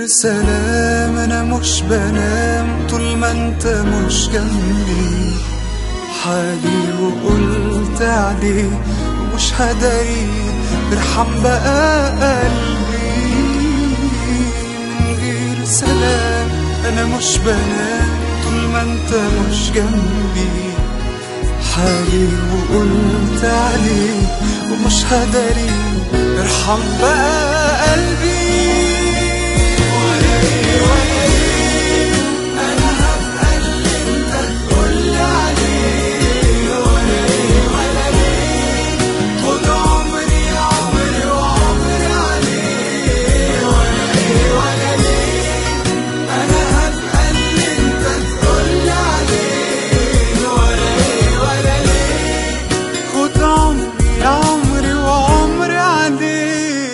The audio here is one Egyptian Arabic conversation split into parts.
سلام انا مش بنام طول ما انت مش جنبي حالي وقلت عليه ومش هداري ارحم بقى قلبي من غير سلام انا مش بنام طول ما انت مش جنبي حالي وقلت عليه ومش هداري ارحم بقى قلبي خد عمري عمري وعمري عليه ولا ايه ولا ليه انا هبقى اللي انت تقولي عليه ولا ايه ولا ليه خد عمري عمري وعمري عليه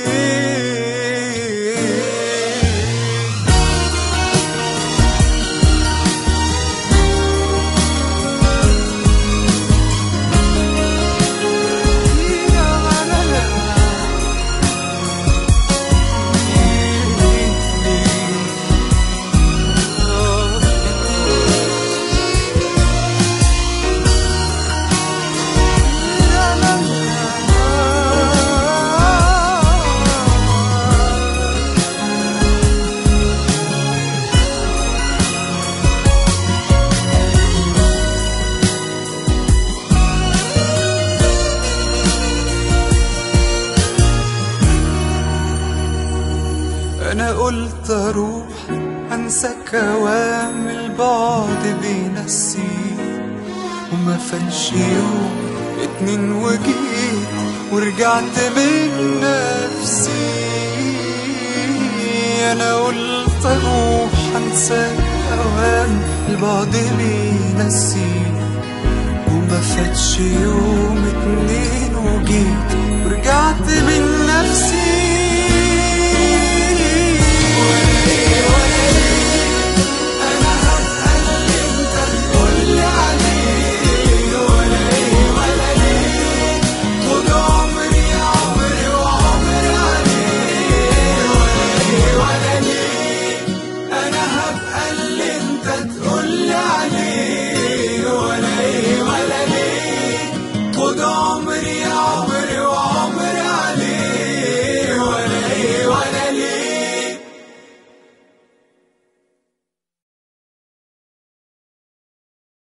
انا قلت اروح انسى كوام البعد بينسيه وما فاتش يوم اتنين وجيت ورجعت من نفسي انا قلت اروح انسى كوام البعد بينسيه وما فاتش يوم اتنين وجيت ورجعت من نفسي